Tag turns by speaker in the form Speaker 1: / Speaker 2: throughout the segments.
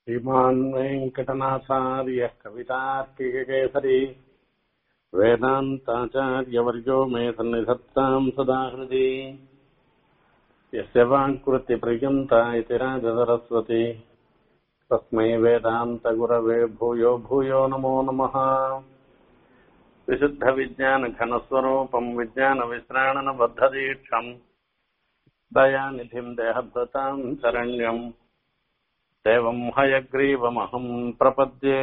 Speaker 1: श्रीमान् वेङ्कटनाथार्यः कवितार्किककेसरी वेदान्ताचार्यवर्यो मे सन्निधत्ताम् सदा हृदि यस्य वाङ्कृतिपर्यन्ता इति राजसरस्वती तस्मै वेदान्तगुरवे भूयो भूयो नमो नमः विशुद्धविज्ञानघनस्वरूपम् विज्ञानविश्राणनबद्धदीक्षम् दयानिधिम् देहभृताम् शरण्यम् देवम् हयग्रीवमहम् प्रपद्ये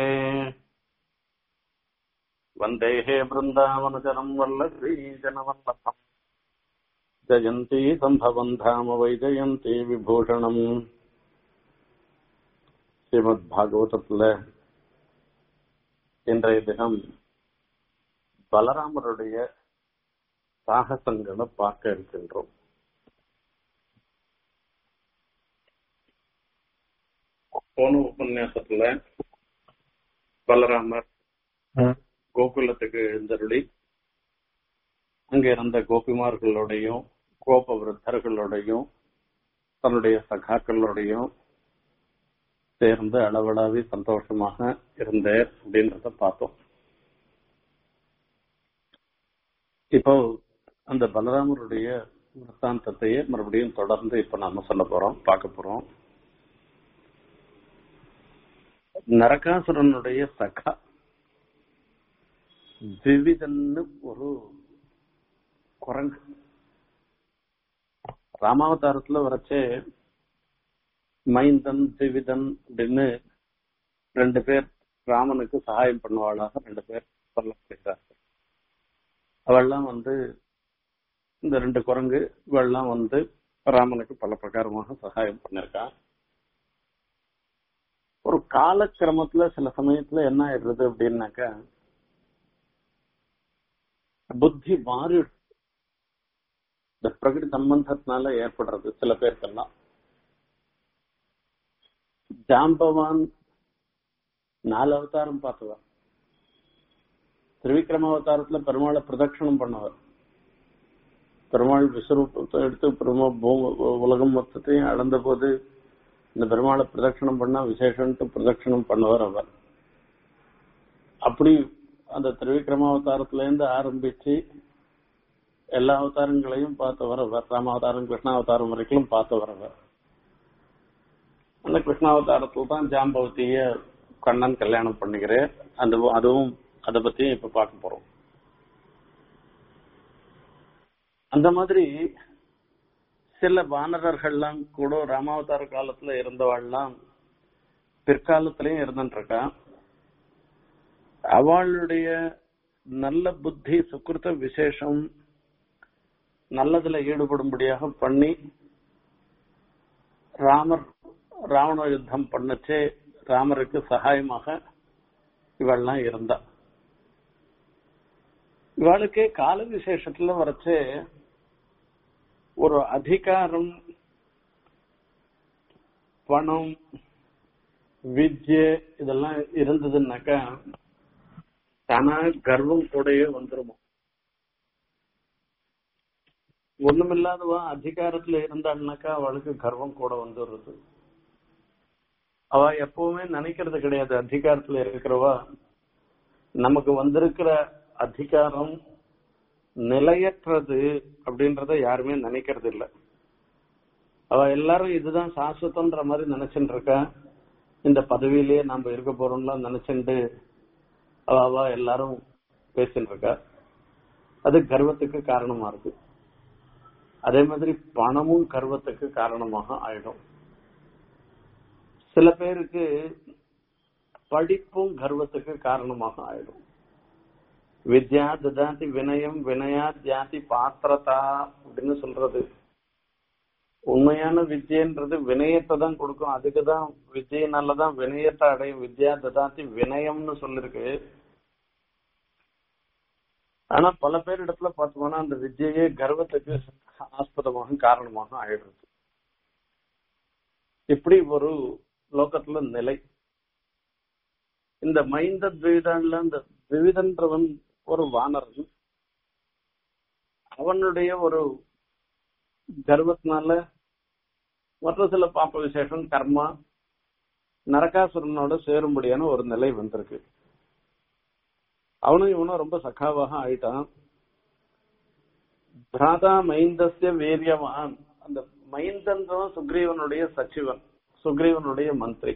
Speaker 1: वन्देहे बृन्दावनचरम् वल्लभीजनवल्लभम् जयन्ती सम्भवम् धाम वैजयन्ती விபூஷணம் ஸ்ரீமத் பாகவதத்துல இன்றைய தினம் பலராமருடைய சாகசங்களை பார்க்க இருக்கின்றோம் போன உபன்யாசத்துல பலராமர் கோகுலத்துக்கு எழுந்தருளி அங்க இருந்த கோபிமார்களோடையும் கோப விருத்தர்களோடையும் தன்னுடைய சகாக்களோடையும் சேர்ந்து அளவளாவி சந்தோஷமாக இருந்தார் அப்படின்றத பார்த்தோம் இப்போ அந்த பலராமருடைய விற்த்தாந்தத்தையே மறுபடியும் தொடர்ந்து இப்ப நாம சொல்ல போறோம் பார்க்க போறோம் நரகாசுரனுடைய சகா விவிதன்னு ஒரு குரங்கு ராமாவதாரத்துல வரைச்சே மைந்தன் திவிதன் அப்படின்னு ரெண்டு பேர் ராமனுக்கு சகாயம் பண்ணுவாளாக ரெண்டு பேர் சொல்லப்படுகிறார்கள் அவள்லாம் வந்து இந்த ரெண்டு குரங்கு இவள்லாம் வந்து ராமனுக்கு பல பிரகாரமாக சகாயம் பண்ணிருக்கான் ஒரு காலக்கிரமத்துல சில சமயத்துல என்ன ஆயிடுறது அப்படின்னாக்கா புத்தி மாறி இந்த பிரகிருதி சம்பந்தத்தினால ஏற்படுறது சில பேருக்கெல்லாம் ஜாம்பவான் நாலு அவதாரம் பார்த்தவர் திருவிக்ரம அவதாரத்துல பெருமாளை பிரதட்சணம் பண்ணவர் பெருமாள் விஸ்வரூபத்தை எடுத்து பெருமா உலகம் மொத்தத்தையும் அளந்த போது இந்த பெருமாளை பிரதட்சணம் பண்ணா விசேஷன்ட்டு பிரதட்சணம் பண்ணவர் அவர் அப்படி அந்த திருவிக்ரம அவதாரத்துல இருந்து ஆரம்பிச்சு எல்லா அவதாரங்களையும் பார்த்தவர் அவர் ராமாவதாரம் கிருஷ்ணாவதாரம் வரைக்கும் பார்த்தவர் அவர் அந்த கிருஷ்ணாவதாரத்துல தான் ஜாம்பவதிய கண்ணன் கல்யாணம் பண்ணுகிறேன் அந்த அதுவும் அதை பத்தியும் இப்ப பார்க்க போறோம் அந்த மாதிரி சில வானரர்கள்லாம் கூட ராமாவதார காலத்துல இருந்தவாள்லாம் பிற்காலத்திலயும் இருந்துருக்கா அவளுடைய நல்ல புத்தி சுக்கிருத்த விசேஷம் நல்லதுல ஈடுபடும்படியாக பண்ணி ராமர் ராவண யுத்தம் பண்ணச்சே ராமருக்கு சகாயமாக இவள்லாம் இருந்தா இவளுக்கே கால விசேஷத்துல வரைச்சே ஒரு அதிகாரம் பணம் வித்ய இதெல்லாம் இருந்ததுன்னாக்கா தானா கர்வம் கூடயே வந்துருமோ ஒண்ணுமில்லாதவா அதிகாரத்துல இருந்தாள்னாக்கா அவளுக்கு கர்வம் கூட வந்துடுறது அவ எப்பவுமே நினைக்கிறது கிடையாது அதிகாரத்துல இருக்கிறவா நமக்கு வந்திருக்கிற அதிகாரம் நிலையற்றது அப்படின்றத யாருமே நினைக்கிறது இல்ல அவ எல்லாரும் இதுதான் சாஸ்வதம்ன்ற மாதிரி நினைச்சுட்டு இருக்கா இந்த பதவியிலேயே நாம இருக்க போறோம்லாம் நினைச்சுட்டு அவ அவ எல்லாரும் பேசிட்டு இருக்கா அது கர்வத்துக்கு காரணமா இருக்கு அதே மாதிரி பணமும் கர்வத்துக்கு காரணமாக ஆயிடும் சில பேருக்கு படிப்பும் கர்வத்துக்கு காரணமாக ஆயிடும் வித்யா ததாதி வினயம் வினயா ஜாதி பாத்திரதா அப்படின்னு சொல்றது உண்மையான வித்யன்றது வினயத்தை தான் கொடுக்கும் அதுக்கு தான் வித்யினாலதான் வினயத்தை அடையும் வித்யா ததாதி வினயம்னு சொல்லிருக்கு ஆனா பல பேர் இடத்துல பார்த்தோம்னா அந்த வித்யையே கர்வத்துக்கு ஆஸ்பதமாக காரணமாக ஆயிடுறது இப்படி ஒரு லோகத்துல நிலை இந்த மைந்த துவிதான்ல இந்த விவிதன்றவன் ஒரு வானரன் அவனுடைய ஒரு கர்வத்தினால மற்ற சில பாப்ப விசேஷம் கர்மா நரகாசுரனோட சேரும்படியான ஒரு நிலை வந்திருக்கு அவனும் இவனும் ரொம்ப சக்காவாக ஆயிட்டான் பிராதா மைந்தஸ்ய வீரியவான் அந்த மைந்தன் தான் சுக்ரீவனுடைய சச்சிவன் சுக்ரீவனுடைய மந்திரி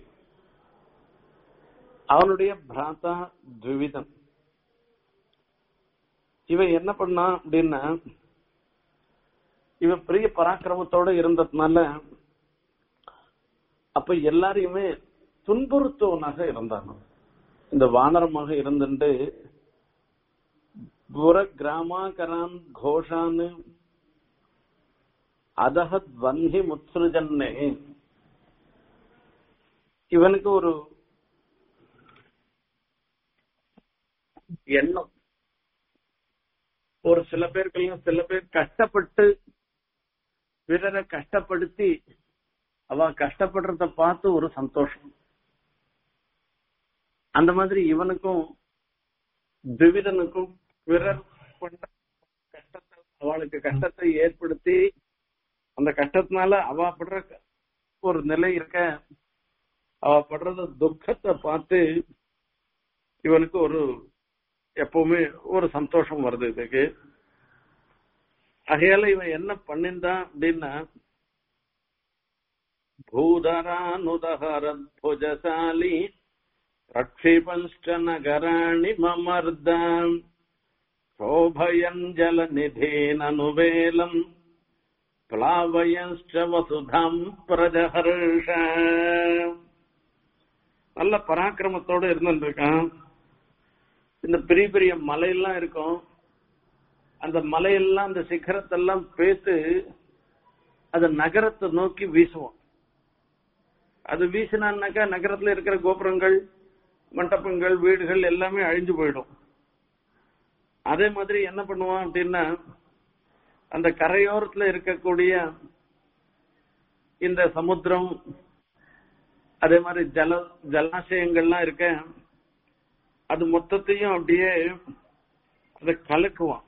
Speaker 1: அவனுடைய பிராதா துவிதன் இவன் என்ன பண்ணான் அப்படின்னா இவன் பெரிய பராக்கிரமத்தோட இருந்ததுனால அப்ப எல்லாரையுமே துன்புறுத்துவனாக இருந்தான் இந்த வானரமாக இருந்துட்டு புற கிராமாகரான் கோஷான் அதஹத் வன்ஹி முத்ருஜன்னே இவனுக்கு ஒரு எண்ணம் ஒரு சில பேருக்கெல்லாம் சில பேர் கஷ்டப்பட்டு பிறரை கஷ்டப்படுத்தி அவ கஷ்டப்படுறத பார்த்து ஒரு சந்தோஷம் அந்த மாதிரி இவனுக்கும் திவிதனுக்கும் பிறர் கொண்ட கஷ்டத்தை அவளுக்கு கஷ்டத்தை ஏற்படுத்தி அந்த கஷ்டத்தினால அவ படுற ஒரு நிலை இருக்க அவ படுறத துக்கத்தை பார்த்து இவனுக்கு ஒரு எப்பவுமே ஒரு சந்தோஷம் வருது இதுக்கு ஆகையால இவன் என்ன பண்ணிருந்தான் அப்படின்னா பூதரானுதஹரத் புஜசாலி பிரக்ஷிபஞ்ச நகராணி மமர்தாம் சோபயன் ஜல நிதேனனுவேலம் பிளாவயஞ்ச வசுதாம் பிரஜஹர்ஷ நல்ல பராக்கிரமத்தோட இருந்துருக்கான் இந்த பெரிய பெரிய மலையெல்லாம் இருக்கும் அந்த மலையெல்லாம் அந்த சிகரத்தெல்லாம் பேத்து அந்த நகரத்தை நோக்கி வீசுவோம் அது வீசினான்னாக்கா நகரத்துல இருக்கிற கோபுரங்கள் மண்டபங்கள் வீடுகள் எல்லாமே அழிஞ்சு போயிடும் அதே மாதிரி என்ன பண்ணுவான் அப்படின்னா அந்த கரையோரத்துல இருக்கக்கூடிய இந்த சமுத்திரம் அதே மாதிரி ஜல ஜலாசயங்கள்லாம் இருக்க அது மொத்தத்தையும் அப்படியே அதை கலக்குவான்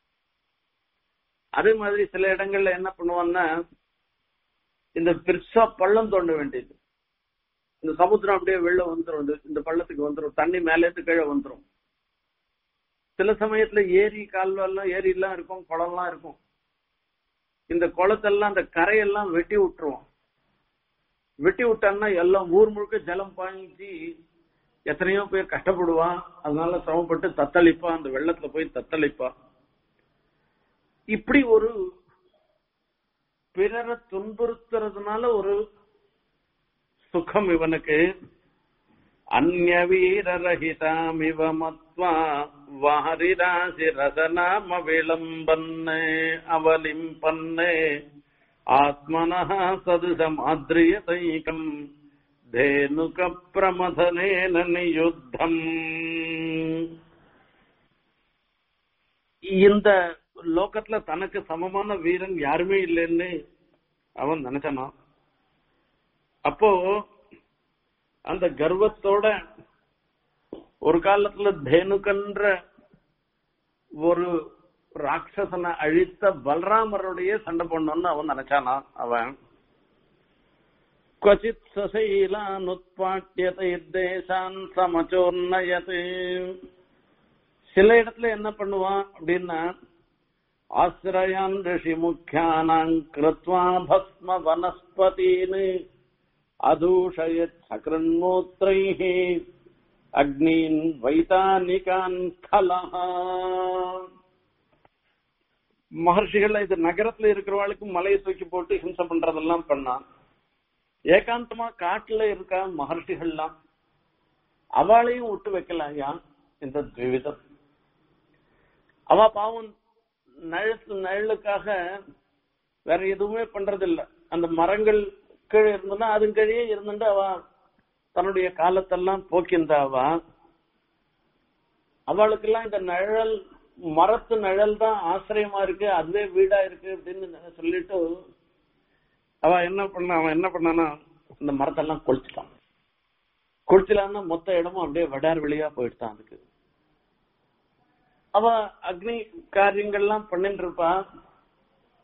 Speaker 1: அதே மாதிரி சில இடங்கள்ல என்ன பண்ணுவான்னா இந்த பெருசா பள்ளம் தோண்ட வேண்டியது இந்த சமுத்திரம் அப்படியே வெளில வந்துடும் இந்த பள்ளத்துக்கு வந்துடும் தண்ணி மேல இருந்து கீழே வந்துடும் சில சமயத்துல ஏரி கால்வெல்லாம் ஏரி எல்லாம் இருக்கும் குளம்லாம் இருக்கும் இந்த குளத்தெல்லாம் அந்த கரையெல்லாம் வெட்டி விட்டுருவோம் வெட்டி விட்டான்னா எல்லாம் ஊர் முழுக்க ஜலம் பாய்ஞ்சி எத்தனையோ பேர் கஷ்டப்படுவான் அதனால சிரமப்பட்டு தத்தளிப்பான் அந்த வெள்ளத்துல போய் தத்தளிப்பான் இப்படி ஒரு பிறரை துன்புறுத்துறதுனால ஒரு சுகம் இவனுக்கு அந்நிய வீரரகிதாமிவ மத்வா வாரிராசி ரசநாம விளம்பன்னே அவலிம்பன்னே ஆத்மனः சதுசமாத்ரியதைகம் தேனுக பிரமதனேன நியுத்தம் இந்த லோகத்துல தனக்கு சமமான வீரன் யாருமே இல்லைன்னு அவன் நினைச்சானா அப்போ அந்த கர்வத்தோட ஒரு காலத்துல தேனுக்கன்ற ஒரு ராட்சசனை அழித்த பலராமருடைய சண்டை போடணும்னு அவன் நினைச்சானா அவன் क्वचित् सशैलानुत्पाट्यते தேசான் சமச்சோர்ணயது சில இடத்துல என்ன பண்ணுவான் அப்படின்னா ஆசிரயான் ரிஷி முக்கியானாங் கிருத்வா பஸ்ம வனஸ்பதீன் அதூஷயத் சக்ரன்மூத்ரைः அக்னீன் வைதானிகான் கலஹா மகர்ஷிகள் இது நகரத்துல இருக்கிறவளுக்கு மலையை தூக்கி போட்டு ஹிம்சை பண்றதெல்லாம் பண்ணான் ஏகாந்தமா காட்டுல இருக்க மகர்ஷிகள்லாம் அவளையும் விட்டு வைக்கலாம் யா இந்த துவிதம் அவ பாவம் நழத்து நிழலுக்காக வேற எதுவுமே பண்றதில்ல அந்த மரங்கள் கீழே இருந்ததுன்னா அதன் கீழே இருந்துட்டு அவ தன்னுடைய காலத்தெல்லாம் போக்கின்றா அவ அவளுக்கெல்லாம் இந்த நிழல் மரத்து நிழல் தான் ஆசிரியமா இருக்கு அதுவே வீடா இருக்கு அப்படின்னு சொல்லிட்டு அவ என்ன பண்ண அவன் என்ன பண்ணானா இந்த மரத்தெல்லாம் கொளுத்துட்டான் கொளுத்தலான்னா மொத்த இடமும் அப்படியே வடார் வெளியா போயிட்டான் அதுக்கு அவ அக்னி காரியங்கள்லாம் பண்ணிட்டு இருப்பா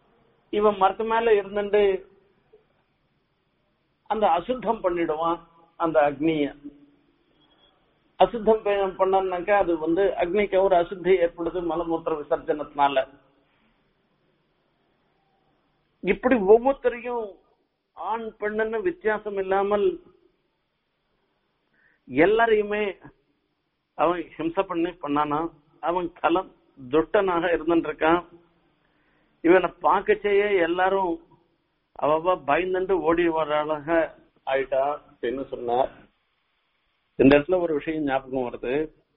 Speaker 1: இவன் மரத்து மேல இருந்துட்டு அந்த அசுத்தம் பண்ணிடுவான் அந்த அக்னிய அசுத்தம் ப- பண்ணான்னாக்கா அது வந்து அக்னிக்கு ஒரு அசுத்தி ஏற்படுது மலமூத்திர விசர்ஜனத்தினால இப்படி ஒவ்வொருத்தரையும் ஆண் பெண்ணுன்னு வித்தியாசம் இல்லாமல் எல்லாரையுமே அவன் ஹிம்சை பண்ணி பண்ணானா அவன் கலம் துட்டனாக இருந்துருக்கான் இவனை பார்க்கச்சேயே எல்லாரும் அவ பயந்துட்டு ஓடி வராளாக ஆயிட்டா அப்படின்னு சொன்னார் இந்த இடத்துல ஒரு விஷயம் ஞாபகம் வருது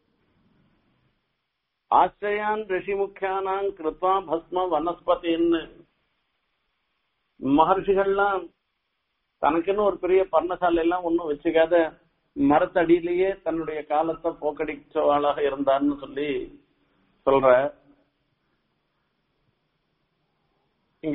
Speaker 1: ஆசிரியான் ரிஷி முக்கியானாங் கிருத்வா பஸ்ம வனஸ்பதின்னு மகர்ஷிகள்லாம் தனக்குன்னு ஒரு பெரிய பர்ணசாலை எல்லாம் ஒன்னும் வச்சுக்காத மரத்தடியிலேயே தன்னுடைய காலத்தை போக்கடிச்சவாளாக இருந்தான்னு சொல்லி சொல்ற இங்க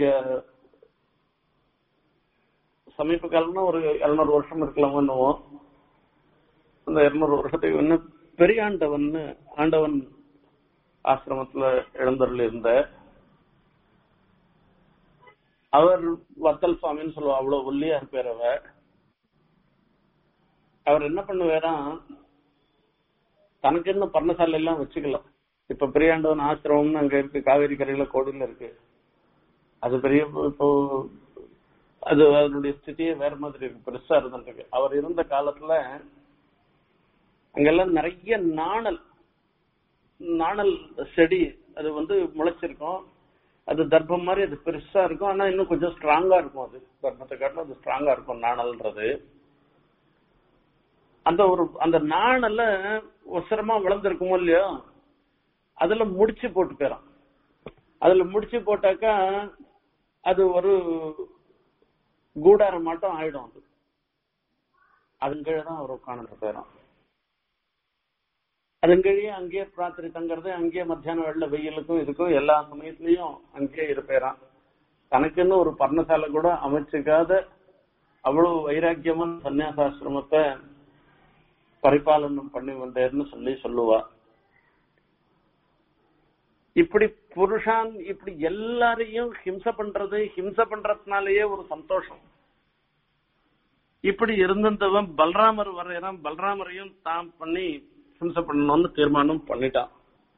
Speaker 1: சமீப காலம்னா ஒரு இருநூறு வருஷம் இருக்கலாம் என்னவோ அந்த இருநூறு வருஷத்துக்கு இன்னும் பெரியாண்டவன் ஆண்டவன் ஆசிரமத்துல எழுந்தருள் இருந்த அவர் வத்தல் சுவாமின்னு சொல்லுவா அவ்வளவு ஒல்லியா இருப்பார் அவர் அவர் என்ன பண்ணுவாராம் தனக்கு என்ன பர்ணசாலை எல்லாம் வச்சுக்கலாம் இப்ப பெரியாண்டவன் ஆசிரமம்னு அங்க இருக்கு காவேரி கரையில கோடியில இருக்கு அது பெரிய இப்போ அது அதனுடைய ஸ்திதியே வேற மாதிரி இருக்கு பெருசா இருந்துருக்கு அவர் இருந்த காலத்துல அங்கெல்லாம் நிறைய நாணல் நாணல் செடி அது வந்து முளைச்சிருக்கும் அது தர்ப்பம் மாதிரி அது பெருசா இருக்கும் ஆனா இன்னும் கொஞ்சம் ஸ்ட்ராங்கா இருக்கும் அது தர்ப்பத்தை காட்டிலும் அது ஸ்ட்ராங்கா இருக்கும் நாணல்ன்றது அந்த ஒரு அந்த நாணல்ல ஒசரமா வளர்ந்துருக்குமோ இல்லையோ அதுல முடிச்சு போட்டு போயிடும் அதுல முடிச்சு போட்டாக்கா அது ஒரு கூடாரம் மாட்டம் ஆயிடும் அது அதன் கீழே தான் அவர் உட்காந்துட்டு போயிடும் அதன் கீழே அங்கேயே ராத்திரி தங்கறது அங்கேயே மத்தியானம் வெள்ள வெயிலுக்கும் இதுக்கும் எல்லா சமயத்துலயும் அங்கேயே இருப்பேறான் தனக்குன்னு ஒரு பர்ணசாலை கூட அமைச்சுக்காத அவ்வளவு வைராக்கியமான சன்னியாசாசிரமத்தை பரிபாலனம் பண்ணி வந்தேர்னு சொல்லி சொல்லுவா இப்படி புருஷான் இப்படி எல்லாரையும் ஹிம்சை பண்றது ஹிம்சை பண்றதுனாலயே ஒரு சந்தோஷம் இப்படி இருந்தவன் பல்ராமர் வரையறான் பல்ராமரையும் தான் பண்ணி ஹிம்சை பண்ணணும்னு தீர்மானம் பண்ணிட்டான்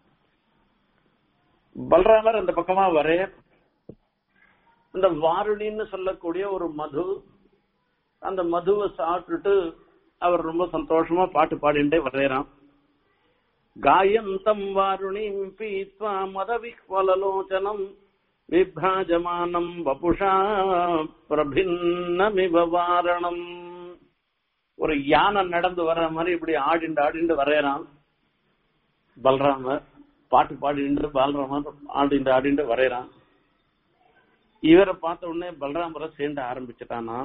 Speaker 1: பல்ராமர் அந்த பக்கமா வர இந்த வாருணின்னு சொல்லக்கூடிய ஒரு மது அந்த மதுவை சாப்பிட்டுட்டு அவர் ரொம்ப சந்தோஷமா பாட்டு பாடிண்டே வரையறான் गायन्तम् वारुणीम् पीत्वा मदविह्वललोचनम् विभ्राजमानम् वपुषा பிரபின்னமிவ வாரணம் ஒரு யானை நடந்து வர்ற மாதிரி இப்படி ஆடிண்டு ஆடிண்டு வரையறான் பல்ராமர் பாட்டு பாடிண்டு பாலராமர் ஆடிண்டு ஆடிண்டு வரையறான் இவரை பார்த்த உடனே பல்ராமரை சேர்ந்து ஆரம்பிச்சுட்டானா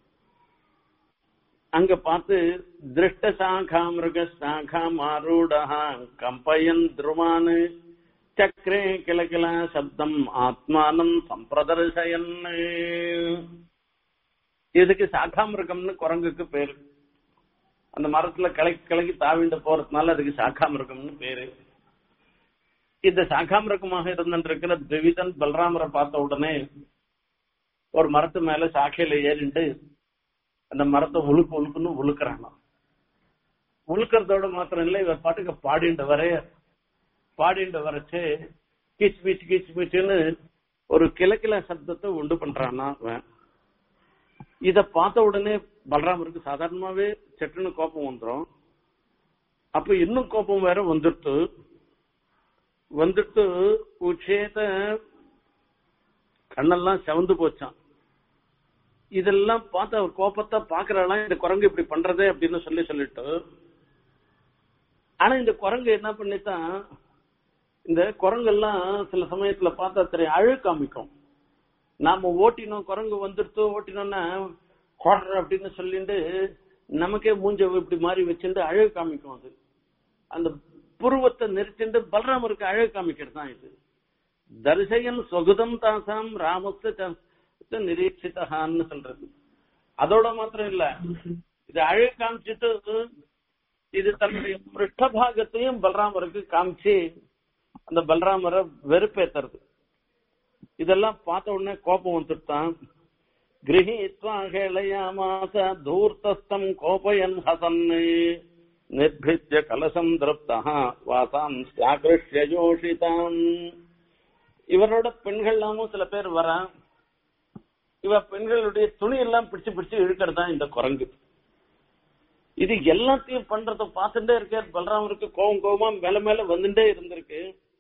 Speaker 1: அங்க பார்த்து திருஷ்ட சாகா மிருக சாகா மாரூடா கம்பயன் துருவானு சக்கரே கிள கிள சப்தம் ஆத்மானம் சம்பிரதர்சயன் இதுக்கு சாகா மிருகம்னு குரங்குக்கு பேரு அந்த மரத்துல கிளக்கி கிளக்கி தாவிண்டு போறதுனால அதுக்கு சாகா மிருகம்னு பேரு இந்த சாகா மிருகமாக இருந்திருக்கிற திவிதன் பலராமரை பார்த்த உடனே ஒரு மரத்து மேல சாக்கையில ஏறிண்டு அந்த மரத்தை உழுக்கு உழுக்குன்னு உழுக்கிறாங்க உழுக்கிறதோட மாத்திரம் இல்ல இவர் பாட்டுக்கு பாடிண்டு வரைய பாடிண்டு வரைச்சு கிச் மிச் கிச் மிச்சுன்னு ஒரு கிளக்கில சப்தத்தை உண்டு பண்றானா அவன் இத பார்த்த உடனே பலராமருக்கு சாதாரணமாவே சட்டுன்னு கோபம் வந்துடும் அப்ப இன்னும் கோபம் வேற வந்துட்டு வந்துட்டு உச்சேத கண்ணெல்லாம் செவந்து போச்சான் இதெல்லாம் பார்த்து அவர் கோபத்தை பாக்குறாளாம் இந்த குரங்கு இப்படி பண்றதே அப்படின்னு சொல்லி சொல்லிட்டு ஆனா இந்த குரங்கு என்ன பண்ணித்தான் இந்த குரங்கெல்லாம் சில சமயத்துல பார்த்தா தெரியும் அழு காமிக்கும் நாம ஓட்டினோம் குரங்கு வந்துடுத்து ஓட்டினோம்னா கொடுற அப்படின்னு சொல்லிட்டு நமக்கே மூஞ்ச இப்படி மாறி வச்சுட்டு அழகு காமிக்கும் அது அந்த புருவத்தை நெரிச்சுட்டு பலராமருக்கு அழகு காமிக்கிறது தான் இது தரிசையன் சொகுதம் தாசாம் ராமஸ்த நிரீட்சிதான்னு சொல்றது அதோட மாத்திரம் இல்ல இது அழகு காமிச்சிட்டு இது தன்னுடைய பிருஷ்டபாகத்தையும் பலராமருக்கு காமிச்சு அந்த பலராமரை வெறுப்பேத்துறது இதெல்லாம் பார்த்த உடனே கோபம் வந்துட்டான் गृहीत्वा हेलयामास धूर्तस्थम् கோபயன் हसन् निर्भृत्य कलशम् திருப்தः வாசாம் சாகிருஷ்ய யோஷிதாம் இவரோட பெண்கள்லாமும் சில பேர் வரா இவ பெண்களுடைய துணி எல்லாம் பிடிச்சு பிடிச்சு இழுக்கிறது தான் இந்த குரங்கு இது எல்லாத்தையும் பண்றத பார்த்துட்டே இருக்கார் பலராமருக்கு கோவம் கோவமா மேல மேல வந்துட்டே இருந்திருக்கு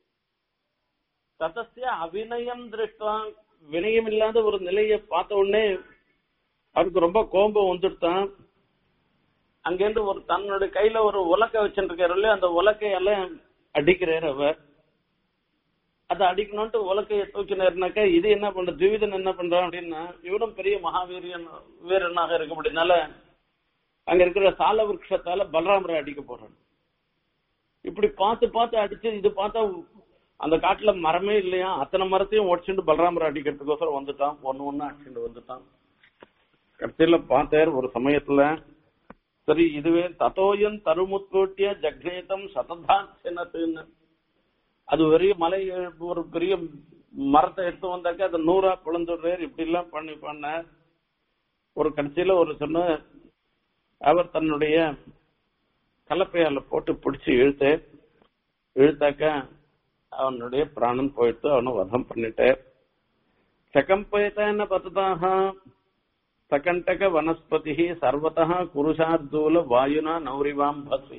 Speaker 1: ததஸ்ய அபிநயம் திருஷ்டா வினயம் இல்லாத ஒரு நிலையை பார்த்த உடனே அவருக்கு ரொம்ப கோபம் வந்துடுத்தான் அங்கேருந்து ஒரு தன்னுடைய கையில ஒரு உலக்கை வச்சுருக்காரு இல்லையா அந்த உலக்கையெல்லாம் அடிக்கிறார் அவர் அதை அடிக்கணும்ட்டு உலக்கையை தூக்கினாருனாக்கா இது என்ன பண்ற திவிதன் என்ன பண்றான் அப்படின்னா இவரும் பெரிய மகாவீரியன் வீரனாக இருக்க முடியனால அங்க இருக்கிற சால விருட்சத்தால பலராமரை அடிக்க போறான் இப்படி பார்த்து பார்த்து அடிச்சு இது பார்த்தா அந்த காட்டுல மரமே இல்லையா அத்தனை மரத்தையும் உடச்சுட்டு பலராமரை அடிக்கிறதுக்கோசரம் வந்துட்டான் ஒன்னு ஒன்னு அடிச்சுட்டு வந்துட்டான் கடைசியில பார்த்தார் ஒரு சமயத்துல சரி இதுவே தத்தோயன் தருமுத்தோட்டிய ஜக்னேதம் சததாட்சணத்துன்னு அது பெரிய மலை ஒரு பெரிய மரத்தை எடுத்து வந்தாக்க அதை நூறா பிளந்துடுறாரு இப்படி எல்லாம் பண்ணி பண்ண ஒரு கடைசியில ஒரு சொன்ன அவர் தன்னுடைய கலப்பையால போட்டு பிடிச்சு இழுத்து இழுத்தாக்க அவனுடைய பிராணம் போயிட்டு அவனை வதம் பண்ணிட்டு சகம்பயத்தான பத்ததாக சகண்டக வனஸ்பதி சர்வதா குருஷார்தூல வாயுனா நௌரிவாம் பசி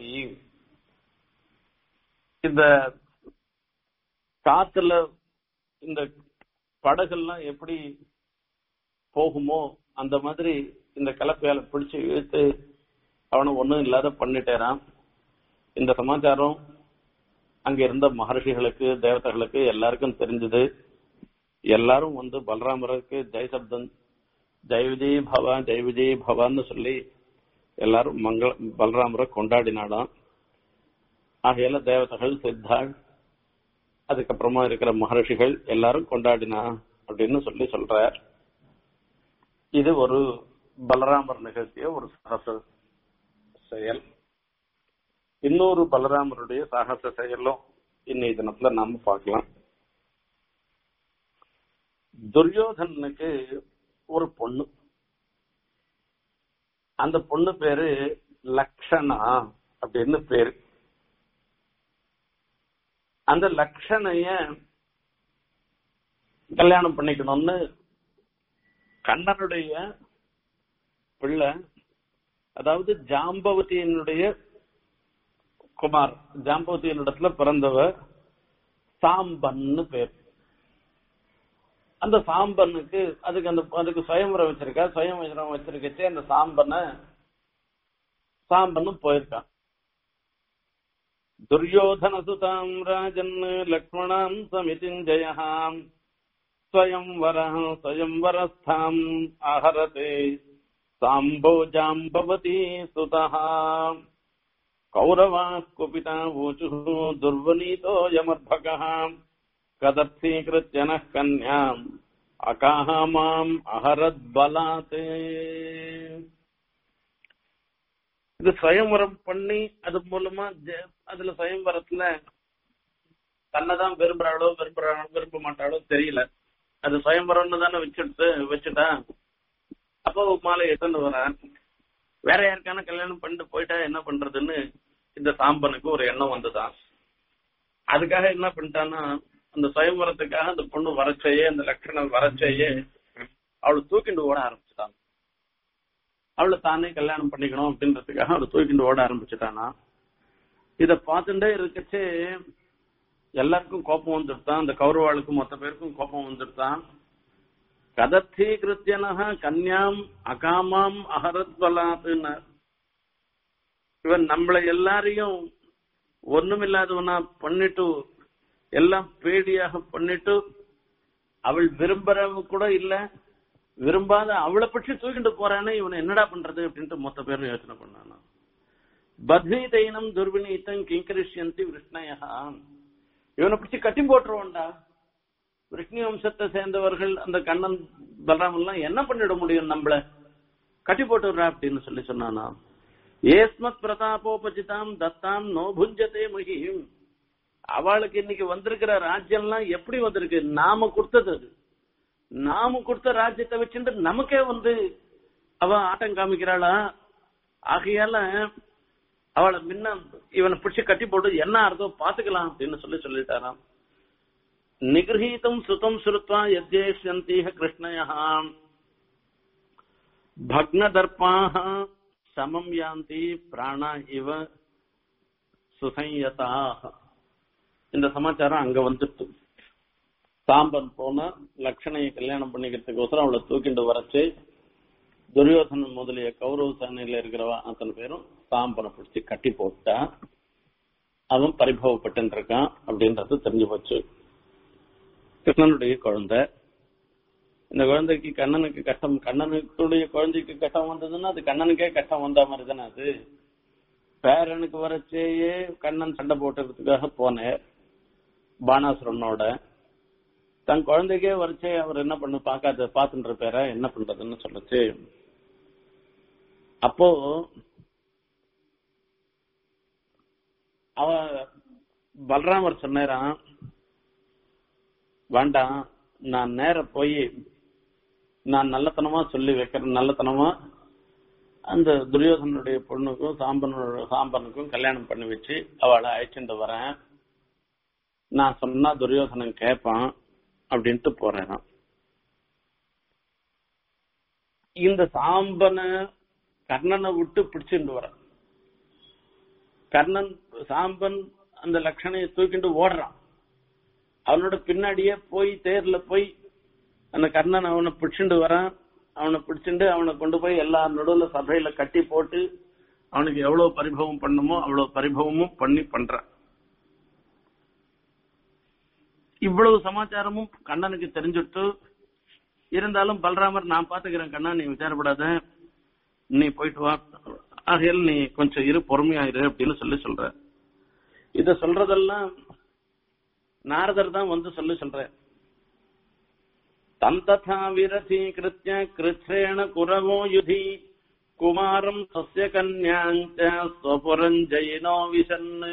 Speaker 1: இந்த காத்துல இந்த படகுலாம் எப்படி போகுமோ அந்த மாதிரி இந்த கலப்பையால பிடிச்சு இழுத்து அவனை ஒண்ணும் இல்லாத பண்ணிட்டேரான் இந்த சமாச்சாரம் அங்க இருந்த மகர்ஷிகளுக்கு தேவதைகளுக்கு எல்லாருக்கும் தெரிஞ்சது எல்லாரும் வந்து பலராமருக்கு ஜெயசப்தன் ஜெய விஜய் பவா ஜெய விஜய் பவான்னு சொல்லி எல்லாரும் மங்கள பலராமரை கொண்டாடினாடாம் ஆகையால தேவதைகள் சித்தாள் அதுக்கப்புறமா இருக்கிற மகர்ஷிகள் எல்லாரும் கொண்டாடினா அப்படின்னு சொல்லி சொல்றார் இது ஒரு பலராமர் நிகழ்த்திய ஒரு சாகச செயல் இன்னொரு பலராமருடைய சாகச செயலும் இன்னைய தினத்துல நாம பார்க்கலாம் துரியோதனனுக்கு ஒரு பொண்ணு அந்த பொண்ணு பேரு லக்ஷணா அப்படின்னு பேரு அந்த லக்ஷணைய கல்யாணம் பண்ணிக்கணும்னு கண்ணனுடைய பிள்ளை அதாவது ஜாம்பவதியினுடைய குமார் ஜாம்பவதியினிடத்துல பிறந்தவர் சாம்பன்னு பேர் அந்த சாம்பனுக்கு அதுக்கு அந்த அதுக்கு சுயம்பரம் வச்சிருக்கா சுயம்பரம் வச்சிருக்கச்சு அந்த சாம்பனை சாம்பனும் போயிருக்கான் துரியோதனசுதாம் ராஜன் லக்ஷ்மணாம் சமிதிஞ்சயாம் ஸ்வயம்வர ஸ்வயம்வரஸ்தாம் அஹரதே சாம்போ ஜாம்பவதி சுதः கௌரவாः कुपिता ऊचुः दुर्वनीतो यमर्भकः कदर्थीकृत्य नः कन्याम् अकाः माम् अहरद्बलात् இது சுயம்பரம் பண்ணி அது மூலமா ஜெ- அதுல சுயம்பரத்துல தன்னைதான் விரும்புறாளோ விரும்புறாளோ விரும்ப மாட்டாளோ தெரியல அது சுயம்பரம்னு தானே வச்சுட்டு வச்சுட்டா அப்போ மாலை எடுத்துட்டு வரான் வேற யாருக்கான கல்யாணம் பண்ணிட்டு போயிட்டா என்ன பண்றதுன்னு இந்த சாம்பனுக்கு ஒரு எண்ணம் வந்துதான் அதுக்காக என்ன பண்ணிட்டான்னா அந்த சுயம்பரத்துக்காக அந்த பொண்ணு வரச்சையே அந்த லட்சணம் வரச்சையே அவளை தூக்கிண்டு ஓட ஆரம்பிச்சுட்டான் அவளை தானே கல்யாணம் பண்ணிக்கணும் அப்படின்றதுக்காக அவளை தூக்கிண்டு ஓட ஆரம்பிச்சுட்டானா இத பார்த்துட்டே இருக்கச்சே எல்லாருக்கும் கோபம் வந்துடுதான் அந்த கௌரவாளுக்கும் மொத்த பேருக்கும் கோபம் வந்துடுதான் கதத்தீகிருத்தியனக கன்யாம் அகாமாம் அகரத்வலாத்துன்னார் இவன் நம்மள எல்லாரையும் ஒண்ணுமில்லாதவனா பண்ணிட்டு எல்லாம் பேடியாக பண்ணிட்டு அவள் விரும்புறவ கூட இல்ல விரும்பாத அவளை பற்றி தூக்கிட்டு போறானே இவனை என்னடா பண்றது அப்படின்ட்டு மொத்த பேரும் யோசனை பண்ணானா பத்னீதைனம் துர்வினீத்தம் கிங்கரிஷ்யந்தி விஷ்ணயா இவனை பிடிச்சி கட்டி போட்டுருவான்டா விஷ்ணு வம்சத்தை சேர்ந்தவர்கள் அந்த கண்ணன் பலராமன் எல்லாம் என்ன பண்ணிட முடியும் நம்மள கட்டி போட்டுடுறா அப்படின்னு சொல்லி சொன்னானா ஏஸ்மத் பிரதாபோபஜிதாம் தத்தாம் நோ புஞ்சதே மகிம் அவளுக்கு இன்னைக்கு வந்திருக்கிற ராஜ்யம்லாம் எப்படி வந்திருக்கு நாம கொடுத்தது அது நாம கொடுத்த ராஜ்யத்தை வச்சுட்டு நமக்கே வந்து அவ ஆட்டம் காமிக்கிறாளா ஆகையால அவளை முன்ன இவனை பிடிச்சு கட்டி போட்டு என்ன அர்த்தம் பாத்துக்கலாம் அப்படின்னு சொல்லி சொல்லிட்டாராம் நிகிரகீதம் சுதம் சுருத்வா யஜ்யேஷ்யந்தீக கிருஷ்ணயா பக்னதர்ப்பாக சமம் யாந்தி பிராணா இவ சுசையதாக இந்த சமாச்சாரம் அங்க வந்துட்டு சாம்பன் போன லக்ஷணையை கல்யாணம் பண்ணிக்கிறதுக்கோசரம் அவளை தூக்கிட்டு வரச்சு துரியோதனன் முதலிய கௌரவ சேனையில இருக்கிறவா அத்தனை பேரும் சாம்பனை பிடிச்சி கட்டி போட்டா அவன் பரிபவப்பட்டு இருக்கான் அப்படின்றது தெரிஞ்சு போச்சு கிருஷ்ணனுடைய குழந்தை இந்த குழந்தைக்கு கண்ணனுக்கு கஷ்டம் கண்ணனுக்குடைய குழந்தைக்கு கஷ்டம் வந்ததுன்னா அது கண்ணனுக்கே கஷ்டம் வந்த மாதிரி தானே அது பேரனுக்கு வரச்சேயே கண்ணன் சண்டை போட்டுறதுக்காக போனேன் பானாசுரனோட தன் குழந்தைக்கே வரைச்சே அவர் என்ன பண்ணு பார்க்காத பார்த்துன்ற பேர என்ன பண்றதுன்னு சொல்லுச்சு அப்போ அவ பலராமர் சொன்னாராம் வேண்டாம் நான் நேர போய் நான் நல்லத்தனமா சொல்லி வைக்கிறேன் நல்லத்தனமா அந்த துரியோதனுடைய பொண்ணுக்கும் சாம்பனோட சாம்பனுக்கும் கல்யாணம் பண்ணி வச்சு அவளை அழைச்சிட்டு வரேன் நான் சொன்னா துரியோதனன் கேட்பான் அப்படின்ட்டு போறேன் இந்த சாம்பனை கர்ணனை விட்டு பிடிச்சிட்டு வர கர்ணன் சாம்பன் அந்த லட்சணையை தூக்கிட்டு ஓடுறான் அவனோட பின்னாடியே போய் தேர்ல போய் அந்த கர்ணன் அவனை பிடிச்சிட்டு வரான் அவனை பிடிச்சிட்டு அவனை கொண்டு போய் எல்லா நடுவுல சபையில கட்டி போட்டு அவனுக்கு எவ்வளவு பரிபவம் பண்ணுமோ அவ்வளவு பரிபவமும் பண்ணி பண்றான் இவ்வளவு சமாச்சாரமும் கண்ணனுக்கு தெரிஞ்சுட்டு இருந்தாலும் பலராமர் நான் பாத்துக்கிறேன் கண்ணா நீ விசாரப்படாத நீ போயிட்டு வா ஆகையால் நீ கொஞ்சம் இரு பொறுமையாயிரு அப்படின்னு சொல்லி சொல்ற இத சொல்றதெல்லாம் நாரதர் தான் வந்து சொல்லி சொல்ற தம் ததா விரசீகிருத்திய கிருத்ரேண குரவோ யுதி குமாரம் சஸ்ய கன்யாஞ்ச ஸ்வபுரஞ்சயினோ விசன்னு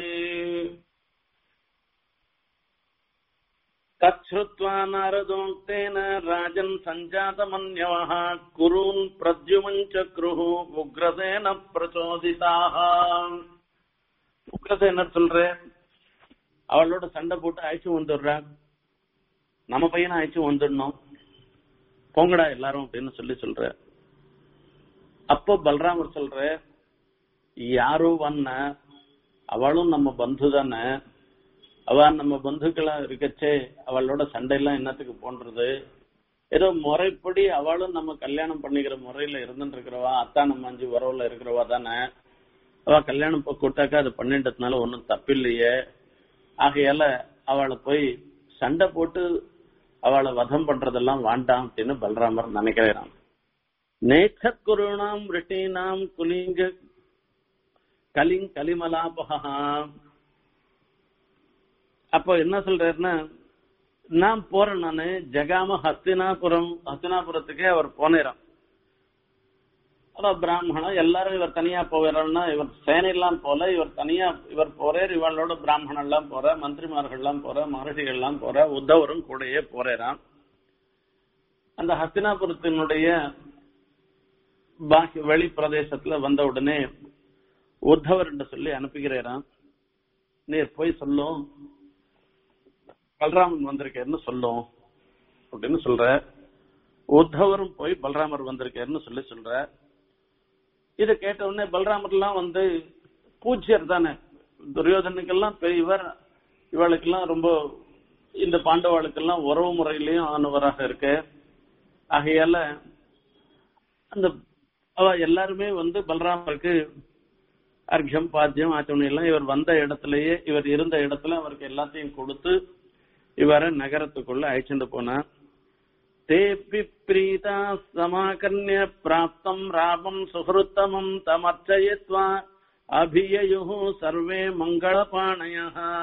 Speaker 1: तच्छ्रुत्वा नारदोक्तेन राजन् सञ्जातमन्यवः कुरून् प्रद्युमञ्चक्रुः उग्रसेन பிரச்சோதிதாக உக்ரசேனர் சொல்ற அவளோட சண்டை போட்டு அழைச்சு வந்துடுறா நம்ம பையனை அழைச்சு வந்துடணும் போங்கடா எல்லாரும் அப்படின்னு சொல்லி சொல்ற அப்போ பலராமர் சொல்ற யாரோ வந்த அவளும் நம்ம பந்து தானே அவ நம்ம பந்துக்களா இருக்கச்சே அவளோட சண்டையெல்லாம் என்னத்துக்கு போன்றது ஏதோ முறைப்படி அவளும் நம்ம கல்யாணம் பண்ணிக்கிற முறையில இருந்துட்டு இருக்கிறவா அத்தா நம்ம அஞ்சு உறவுல இருக்கிறவா தானே அவ கல்யாணம் கூட்டாக்கா அது பண்ணிட்டதுனால ஒன்னும் தப்பில்லையே ஆகையால அவளை போய் சண்டை போட்டு அவளை வதம் பண்றதெல்லாம் வேண்டாம் அப்படின்னு பலராமர் நினைக்கிறான் நேச்சத் குருணாம் ரிட்டீனாம் குலிங்க கலிங் கலிமலாபகா அப்போ என்ன சொல்றாருன்னா நான் போறேன் நானு ஜகாம ஹஸ்தினாபுரம் ஹஸ்தினாபுரத்துக்கே அவர் போனேறான் அதான் பிராமணன் எல்லாரும் இவர் தனியா போகிறாருன்னா இவர் சேனையெல்லாம் போல இவர் தனியா இவர் போறார் இவளோட பிராமணன் எல்லாம் போற மந்திரிமார்கள் எல்லாம் போற மகர்ஷிகள் எல்லாம் போற உத்தவரும் கூடயே போறேறான் அந்த ஹஸ்தினாபுரத்தினுடைய பாக்கி வெளி பிரதேசத்துல வந்த உடனே உத்தவர் என்று சொல்லி அனுப்புகிறாராம் நீர் போய் சொல்லும் பலராமன் வந்திருக்காருன்னு சொல்லும் அப்படின்னு சொல்ற உத்தவரும் போய் பலராமர் வந்திருக்காருன்னு சொல்லி சொல்ற இத கேட்ட உடனே பலராமர் எல்லாம் வந்து பூஜ்யர் தானே துரியோதனுக்கெல்லாம் பெரியவர் இவளுக்கெல்லாம் ரொம்ப இந்த பாண்டவாளுக்கெல்லாம் உறவு முறையிலையும் ஆனவராக இருக்கு ஆகையால அந்த அவ எல்லாருமே வந்து பலராமருக்கு அர்க்கியம் பாத்தியம் ஆச்சமணி எல்லாம் இவர் வந்த இடத்துலயே இவர் இருந்த இடத்துல அவருக்கு எல்லாத்தையும் கொடுத்து இவரை நகரத்துக்குள்ள அழைச்சிட்டு போனார் தேப்பி பிரீதா சமாகர்ணிய பிராப்தம் ராபம் சுஹருத்தமம் தமர்ச்சயித்வா அபியயு சர்வே மங்களபாணய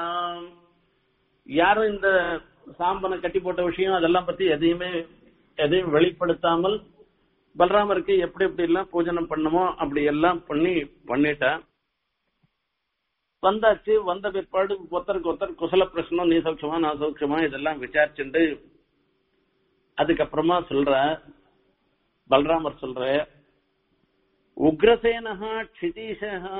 Speaker 1: யாரும் இந்த சாம்பனை கட்டி போட்ட விஷயம் அதெல்லாம் பத்தி எதையுமே எதையும் வெளிப்படுத்தாமல் பலராமருக்கு எப்படி எப்படி எல்லாம் பூஜனம் பண்ணுமோ அப்படி எல்லாம் பண்ணி பண்ணிட்டா வந்தாச்சு வந்த பிற்பாடு ஒருத்தருக்கு ஒருத்தர் குசல பிரச்சனம் நீ சௌக்கியமா நான் சௌக்கியமா இதெல்லாம் விசாரிச்சுட்டு அதுக்கப்புறமா சொல்ற பலராமர் சொல்ற உக்ரசேனஹா க்ஷிதீஷா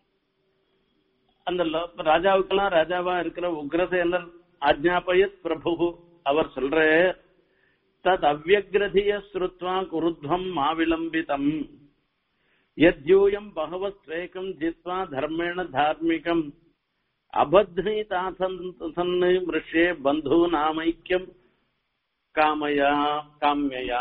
Speaker 1: அந்த லோ- ராஜாவுக்கெல்லாம் ராஜாவா இருக்கிற உக்ரசேனர் ஆஜ்ஞாபயத் பிரபு அவர் சொல்ற தத் அவ்வக்ரதிய ஸ்ருத்வா குருத்வம் மாவிலம்பிதம் யத்யூயம் பகவஸ்வேகம் ஜித்வா தர்மேண தார்மிகம் அபத்னீதாசன் மிருஷ்யே பந்து நாமைக்கியம் காமயா காமியா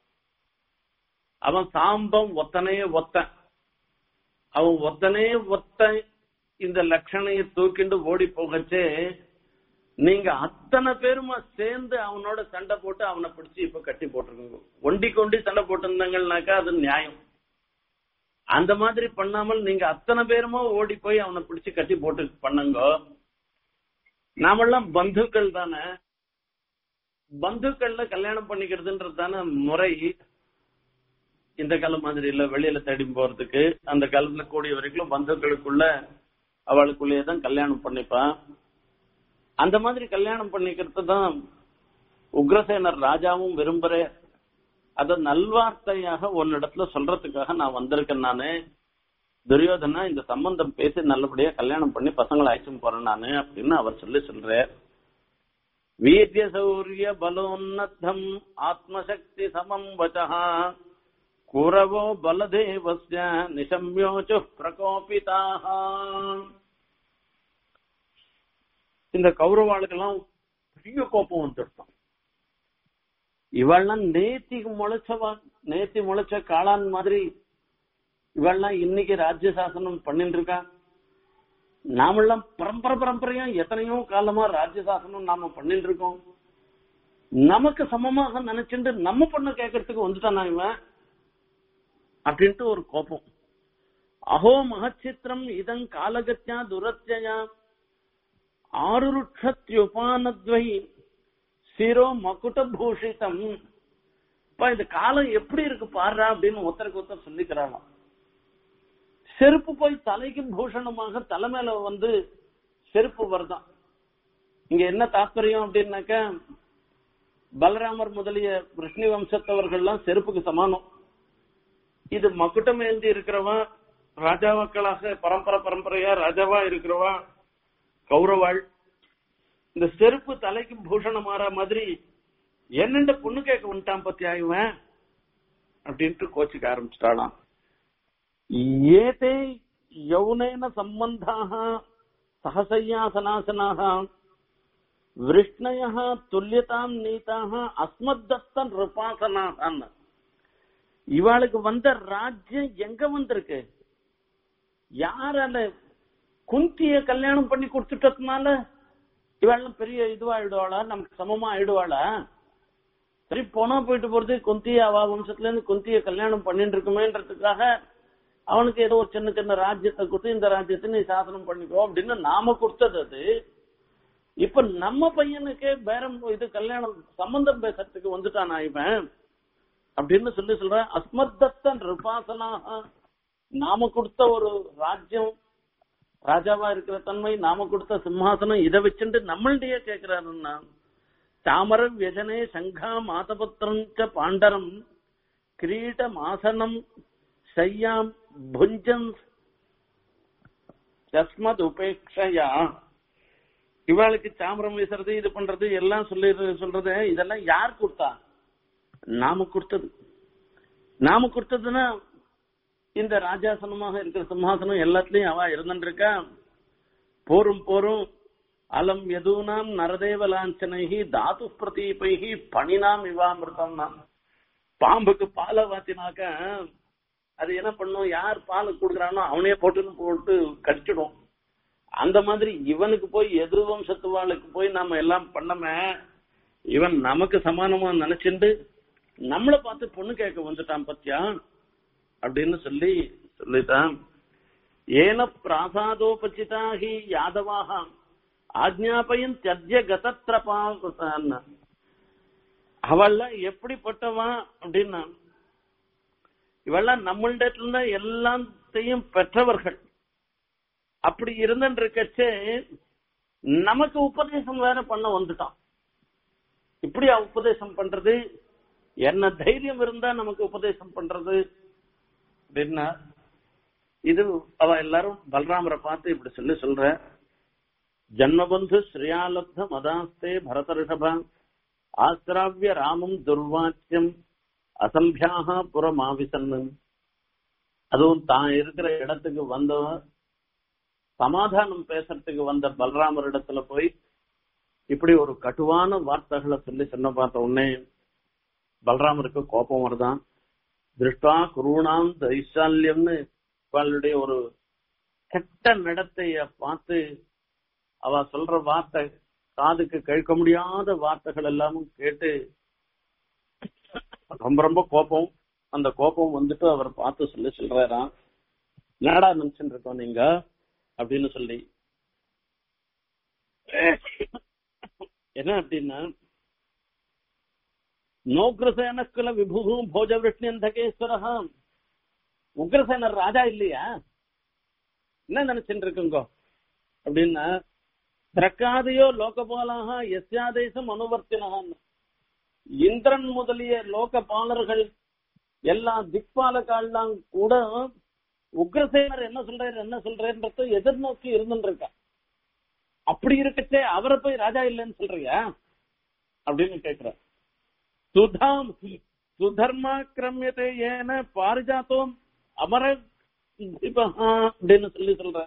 Speaker 1: அவன் சாம்பம் ஒத்தனே ஒத்த அவன் ஒத்தனே ஒத்த இந்த லட்சணையை தூக்கிண்டு ஓடி போகச்சே நீங்க அத்தனை பேருமா சேர்ந்து அவனோட சண்டை போட்டு அவனை பிடிச்சு இப்ப கட்டி போட்டிருக்கீங்க ஒண்டி கொண்டி சண்டை போட்டிருந்தாங்கன்னாக்கா அது நியாயம் அந்த மாதிரி பண்ணாமல் நீங்க அத்தனை பேருமா ஓடி போய் அவனை பிடிச்சு கட்டி போட்டு பண்ணுங்க நாமெல்லாம் பந்துக்கள் தானே பந்துக்கள்ல கல்யாணம் பண்ணிக்கிறதுன்றது தானே முறை இந்த காலம் மாதிரி இல்ல வெளியில தேடி போறதுக்கு அந்த காலத்துல கூடிய வரைக்கும் பந்துக்களுக்குள்ள அவளுக்குள்ளேயே தான் கல்யாணம் பண்ணிப்பான் அந்த மாதிரி கல்யாணம் பண்ணிக்கிறது தான் உக்ரசேனர் ராஜாவும் விரும்புற அத நல்வார்த்தையாக உன்னிடத்துல சொல்றதுக்காக நான் வந்திருக்கேன் நானு துரியோதனா இந்த சம்பந்தம் பேசி நல்லபடியா கல்யாணம் பண்ணி பசங்களை அழைச்சும் போறேன் நானு அப்படின்னு அவர் சொல்லி சொல்றார் வீரிய சௌரிய பலோன்னத்தம் ஆத்மசக்தி சமம் வச்சா குரவோ பலதேவஸ்ய நிசம்யோச்சு பிரகோபிதாக இந்த கௌரவாளுக்கெல்லாம் பெரிய கோபம் வந்துருத்தான் இவள்லாம் நேத்தி முளைச்சவா நேத்தி முளைச்ச காளான் மாதிரி இவள்லாம் இன்னைக்கு ராஜ்ய சாசனம் பண்ணிட்டு இருக்கா நாமெல்லாம் பரம்பரை பரம்பரையா எத்தனையோ காலமா ராஜ்ய சாசனம் நாம பண்ணிட்டு இருக்கோம் நமக்கு சமமாக நினைச்சுட்டு நம்ம பொண்ணு கேட்கறதுக்கு வந்துட்டானா இவன் அப்படின்ட்டு ஒரு கோபம் அஹோ மகச்சித்திரம் இதங் காலகத்தியா துரத்தியா ஆருருட்சத்யுபானத்வை சிரோ மகுட பூஷிதம் இப்ப இந்த காலம் எப்படி இருக்கு பாடுறா அப்படின்னு ஒருத்தருக்கு ஒருத்தர் சொல்லிக்கிறாளாம் செருப்பு போய் தலைக்கு பூஷணமாக தலைமையில வந்து செருப்பு வருதான் இங்க என்ன தாற்பயம் அப்படின்னாக்க பலராமர் முதலிய விஷ்ணு வம்சத்தவர்கள்லாம் செருப்புக்கு சமானம் இது மகுட்டம் ஏந்தி இருக்கிறவன் ராஜாவாக்களாக பரம்பரை பரம்பரையா ராஜாவா இருக்கிறவா கௌரவாள் இந்த செருப்பு தலைக்கு பூஷணம் மாற மாதிரி என்னென்ன பொண்ணு கேட்க வந்துட்டான் பத்தியா இவன் அப்படின்ட்டு கோச்சிக்க ஆரம்பிச்சிட்டாளாம் ஏதே யௌனேன சம்பந்தாக சகசையாசனாசனாக விஷ்ணய துல்லியதாம் நீதாக அஸ்மத்தத்த நிருபாசனாக இவாளுக்கு வந்த ராஜ்யம் எங்க வந்திருக்கு யார் அந்த குந்திய கல்யாணம் பண்ணி கொடுத்துட்டதுனால இவாளும் பெரிய இதுவாயிடுவாளா நமக்கு சமமா ஆயிடுவாளா சரி போனா போயிட்டு போறது குந்திய அவா வம்சத்துல இருந்து குந்திய கல்யாணம் பண்ணிட்டு இருக்குமேன்றதுக்காக அவனுக்கு ஏதோ ஒரு சின்ன சின்ன ராஜ்யத்தை கொடுத்து இந்த ராஜ்யத்தை நீ சாசனம் பண்ணிக்கோ அப்படின்னு நாம கொடுத்தது அது இப்ப நம்ம பையனுக்கே பேரம் இது கல்யாணம் சம்பந்தம் பேசுறதுக்கு வந்துட்டானா இவன் அப்படின்னு சொல்லி சொல்ற அஸ்மத்தன் ரிபாசனாக நாம கொடுத்த ஒரு ராஜ்யம் ராஜாவா இருக்கிற தன்மை நாம கொடுத்த சிம்மாசனம் இதை வச்சுட்டு நம்மள்டையே கேட்கிறாருன்னா தாமர வியஜனே சங்கா மாதபத்திரம் பாண்டரம் கிரீடம் ஆசனம் சையாம் புஞ்சன் தஸ்மத் உபேட்சையா இவாளுக்கு சாமரம் வீசுறது இது பண்றது எல்லாம் சொல்லி சொல்றது இதெல்லாம் யார் கொடுத்தா நாம கொடுத்தது நாம கொடுத்ததுன்னா இந்த ராஜாசனமாக இருக்கிற சிம்மாசனம் எல்லாத்துலயும் அவ இருந்துருக்கா போரும் போரும் அலம் எதூனாம் நரதேவ லாஞ்சனைகி தாது பிரதீபைகி பணினாம் இவாமிருதம் பாம்புக்கு பாலை வாத்தினாக்க அது என்ன பண்ணும் யார் பால் கொடுக்குறானோ அவனே போட்டுன்னு போட்டு கடிச்சிடும் அந்த மாதிரி இவனுக்கு போய் எதிர் வம்சத்துவாளுக்கு போய் நாம எல்லாம் பண்ணமே இவன் நமக்கு சமானமா நினைச்சுண்டு நம்மள பார்த்து பொண்ணு கேட்க வந்துட்டான் பத்தியா அப்படின்னு சொல்லி சொல்லிட்டான் ஏன பிராசாதோபச்சிதாகி யாதவாக ஆஜ்ஞாபயன் தியஜ்ய கதத்ரபான் அவள்லாம் எப்படிப்பட்டவன் அப்படின்னா இவெல்லாம் நம்மளிடத்துல இருந்து எல்லாத்தையும் பெற்றவர்கள் அப்படி இருந்துருக்கச்சே நமக்கு உபதேசம் வேற பண்ண வந்துட்டான் இப்படியா உபதேசம் பண்றது என்ன தைரியம் இருந்தா நமக்கு உபதேசம் பண்றது அப்படின்னா இது அவ எல்லாரும் பலராமரை பார்த்து இப்படி சொல்லி சொல்ற ஜன்மபந்து ஸ்ரீயாலப்த மதாஸ்தே பரத ரிஷபா ஆசிராவிய ராமம் துர்வாக்கியம் அசம்பியாக புறமாவிசன்னு அதுவும் தான் இருக்கிற இடத்துக்கு வந்தவன் சமாதானம் பேசுறதுக்கு வந்த பலராமர் இடத்துல போய் இப்படி ஒரு கட்டுவான வார்த்தைகளை சொல்லி சொன்ன பார்த்த உடனே பலராமருக்கு கோபம் வருதான் திருஷ்டா குருணாம் தைசால்யம்னு அவளுடைய ஒரு கெட்ட நடத்தைய பார்த்து அவ சொல்ற வார்த்தை காதுக்கு கேட்க முடியாத வார்த்தைகள் எல்லாமும் கேட்டு ரொம்ப ரொம்ப கோபம் அந்த கோபம் வந்துட்டு அவர் பார்த்து சொல்லி சொல்றாராம் என்னடா நினைச்சுட்டு இருக்கோம் நீங்க அப்படின்னு சொல்லி என்ன அப்படின்னா நோக்ரசேனக்குல விபு போஜவிஷ்ணு அந்தகேஸ்வரஹா உக்ரசேனர் ராஜா இல்லையா என்ன நினைச்சுட்டு இருக்குங்கோ அப்படின்னா திரக்காதையோ லோகபாலாக எஸ்யாதேசம் அனுவர்த்தினகான்னு இந்திரன் முதலிய லோகபாலர்கள் எல்லா திக்பாலகால்லாம் கூட உக்ரசேனர் என்ன சொல்றாரு என்ன சொல்றேன்றத எதிர்நோக்கி இருந்துட்டு இருக்கா அப்படி இருக்கச்சே அவரை போய் ராஜா இல்லைன்னு சொல்றியா அப்படின்னு கேக்குற சுதாம் சுதர்மா கிரமியத்தை ஏன பாரிஜாத்தோம் அமர அப்படின்னு சொல்லி சொல்ற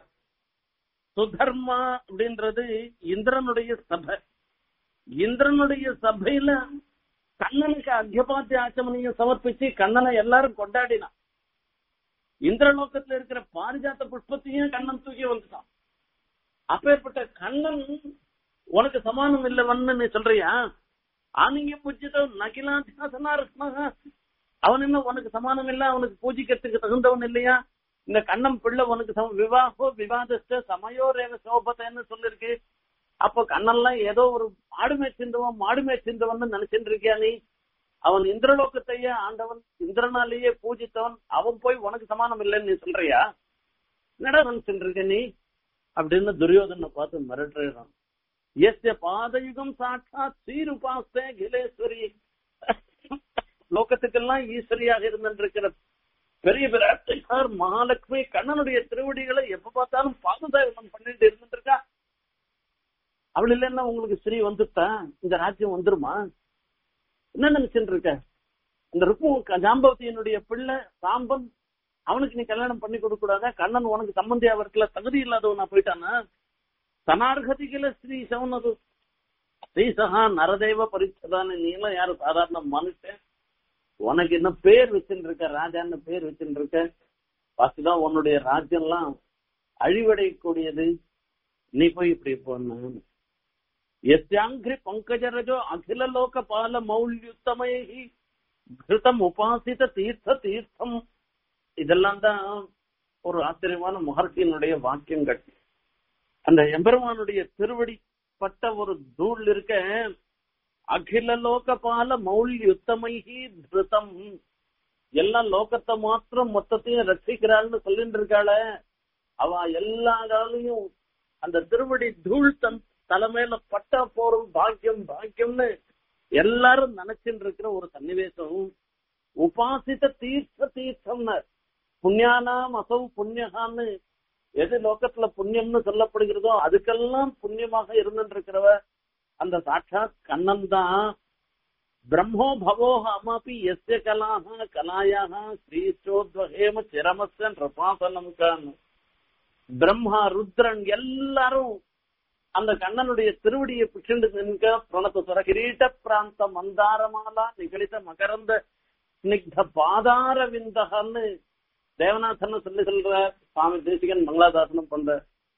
Speaker 1: சுதர்மா அப்படின்றது இந்திரனுடைய சபை இந்திரனுடைய சபையில கண்ணனுக்கு அர்க்கபாத்திய ஆச்சமனியை சமர்ப்பிச்சு கண்ணனை எல்லாரும் கொண்டாடினான் இந்திரலோகத்துல இருக்கிற பாரிஜாத்த புஷ்பத்தையும் கண்ணன் தூக்கி வந்துட்டான் அப்பேற்பட்ட கண்ணன் உனக்கு சமானம் இல்லவன்னு நீ சொல்றியா ஆனிங்க பூஜித்தவன் நகிலாதிசாசனா இருக்காங்க அவன் என்ன உனக்கு சமானம் இல்ல அவனுக்கு பூஜிக்கிறதுக்கு தகுந்தவன் இல்லையா இந்த கண்ணம் பிள்ளை உனக்கு சம விவாகோ விவாதஸ்ட சமயோ ரேவ சோபத்தைன்னு சொல்லிருக்கு அப்போ கண்ணெல்லாம் ஏதோ ஒரு மாடு மேய்ச்சிருந்தவன் மாடு மேய்ச்சிருந்தவன் நினைச்சிட்டு இருக்கியா நீ அவன் இந்திரலோகத்தையே ஆண்டவன் இந்திரனாலேயே பூஜித்தவன் அவன் போய் உனக்கு சமானம் இல்லைன்னு நீ சொல்றியா என்னடா நினைச்சிட்டு இருக்க நீ அப்படின்னு துரியோதனை பார்த்து மிரட்டுறான் எஸ்ய பாதயுகம் சாட்சாத் ஸ்ரீருபாஸ்தே கிலேஸ்வரி லோகத்துக்கெல்லாம் ஈஸ்வரியாக இருந்திருக்கிற பெரிய பிராட்டிகார் மகாலட்சுமி கண்ணனுடைய திருவடிகளை எப்ப பார்த்தாலும் பாதுகாவனம் பண்ணிட்டு இருந்துட்டு இருக்கா அவள் இல்லைன்னா உங்களுக்கு ஸ்ரீ வந்துட்டா இந்த ராஜ்யம் வந்துருமா என்ன நினைச்சுட்டு இருக்க இந்த ருக்கு ஜாம்பவதியினுடைய பிள்ளை சாம்பன் அவனுக்கு நீ கல்யாணம் பண்ணி கொடுக்க கூடாதா கண்ணன் உனக்கு சம்பந்தியா இருக்கல தகுதி இல்லாதவனா போயிட்டானா தனார்கதிகள ஸ்ரீ சவுனது ஸ்ரீசகா நரதேவ பரிச்சதான நீ எல்லாம் யாரு சாதாரண மனுஷன் உனக்கு என்ன பேர் வச்சுட்டு இருக்க ராஜான்னு பேர் வச்சுட்டு இருக்க பாத்துதான் உன்னுடைய ராஜ்யம்லாம் அழிவடையக்கூடியது நீ போய் இப்படி போன எஸ்யாங்கிரி பங்கஜரஜோ அகில லோக பால மௌல்யுத்தமயி கிருதம் உபாசித தீர்த்த தீர்த்தம் இதெல்லாம் தான் ஒரு ஆச்சரியமான மகர்ஷியினுடைய வாக்கியங்கள் அந்த எம்பெருமானுடைய திருவடி பட்ட ஒரு தூள் இருக்க அகில லோகபால மௌல்யுத்தமைகி திருதம் எல்லா லோகத்தை மாத்திரம் மொத்தத்தையும் ரட்சிக்கிறாள்னு சொல்லிட்டு இருக்காள அவ எல்லா காலையும் அந்த திருவடி தூள் தன் தலைமையில பட்ட போரும் பாக்கியம் பாக்கியம்னு எல்லாரும் நினைச்சுட்டு இருக்கிற ஒரு சன்னிவேசம் உபாசித்த தீர்த்த தீர்த்தம்னு புண்ணியானாம் அசௌ புண்ணியகான்னு எது லோகத்துல புண்ணியம்னு சொல்லப்படுகிறதோ அதுக்கெல்லாம் புண்ணியமாக இருந்துட்டு இருக்கிறவ அந்த சாட்சாத் கண்ணன் தான் பிரம்மோ பவோஹ அமாபி எஸ்ய கலாக கலாயாக ஸ்ரீச்சோத்வகேம சிரமஸ்ய நிருபாசனம் பிரம்மா ருத்ரன் எல்லாரும் அந்த கண்ணனுடைய திருவடியை பிச்சுண்டு நிற்க பிரணத்துற கிரீட்ட பிராந்த மந்தாரமாலா நிகழித்த மகரந்த ஸ்னிக்த பாதார விந்தகன்னு தேவநாதன் சொல்லி சொல்ற சுவாமி தேசிகன் மங்களாதாசனம் பண்ற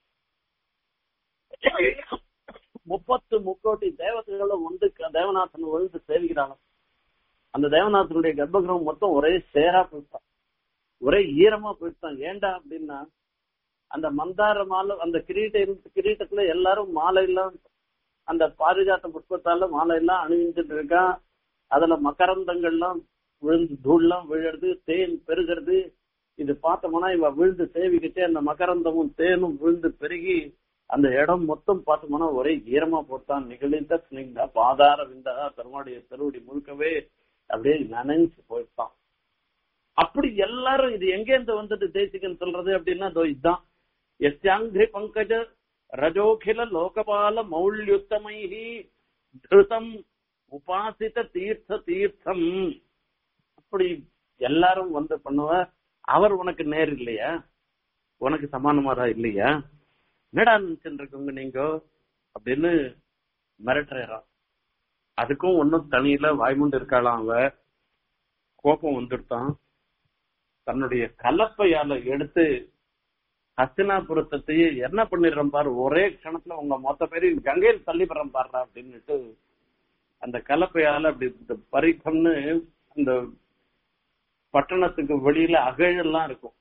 Speaker 1: முப்பத்து முக்கோட்டி தேவதைகளும் வந்து தேவநாதன் விழுந்து சேவிக்கிறாங்க அந்த தேவநாதனுடைய கர்ப்பகிரகம் மொத்தம் ஒரே சேரா போயிட்டான் ஒரே ஈரமா போயிட்டான் ஏண்டா அப்படின்னா அந்த மந்தார மாலை அந்த கிரீட்ட கிரீட்டத்துல எல்லாரும் மாலை எல்லாம் அந்த பாரிஜாத்த புஷ்பத்தால மாலை எல்லாம் அணிவிச்சுட்டு இருக்கான் அதுல மகரந்தங்கள்லாம் விழுந்து தூள்லாம் விழுறது தேன் பெருகிறது இது பார்த்தோம்னா இவ விழுந்து சேவிக்கிட்டே அந்த மகரந்தமும் தேனும் விழுந்து பெருகி அந்த இடம் மொத்தம் பார்த்தோம்னா ஒரே ஈரமா போட்டான் நிகழ்ந்த ஸ்னிக்தா பாதார விந்தா பெருமாடைய திருவடி முழுக்கவே அப்படியே நனைஞ்சு போயிட்டான் அப்படி எல்லாரும் இது எங்க இருந்து வந்துட்டு தேசிகன் சொல்றது அப்படின்னா இதோ இதுதான் எஸ்யாங்கிரி பங்கஜ ரஜோகில லோகபால மௌல்யுத்தமைஹி திருதம் உபாசித தீர்த்த தீர்த்தம் அப்படி எல்லாரும் வந்து பண்ணுவ அவர் உனக்கு நேர் இல்லையா உனக்கு சமானமாதா இல்லையா என்னடா நினைச்சுருக்கோங்க நீங்க அப்படின்னு மிரட்டுறான் அதுக்கும் ஒன்னும் தனியில வாய்மூண்டு இருக்காளாம் அவ கோபம் வந்துட்டான் தன்னுடைய கலப்பையால எடுத்து ஹஸ்தினாபுரத்தையே என்ன பண்ணிடுறோம் பாரு ஒரே க்ஷணத்துல உங்க மொத்த பேரையும் கங்கையில் தள்ளிப்படுறோம் பாடுறா அப்படின்னுட்டு அந்த கலப்பையால அப்படி இந்த பரிகம்னு அந்த பட்டணத்துக்கு வெளியில அகழெல்லாம் இருக்கும்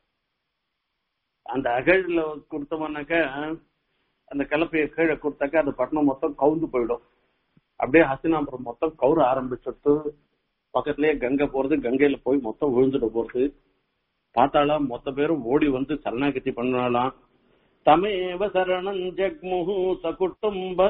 Speaker 1: அந்த அகழ்ல கொடுத்தோம்னாக்க அந்த கலப்பையை கீழே கொடுத்தாக்க அந்த பட்டணம் மொத்தம் கவுந்து போயிடும் அப்படியே ஹசினாபுரம் மொத்தம் கவுர ஆரம்பிச்சுட்டு பக்கத்துலயே கங்கை போறது கங்கையில போய் மொத்தம் விழுந்துட்டு போறது பார்த்தாலாம் மொத்த பேரும் ஓடி வந்து சரணாகதி பண்ணலாம் தமேவ சரணம் ஜக்முஹு சகுடும்ப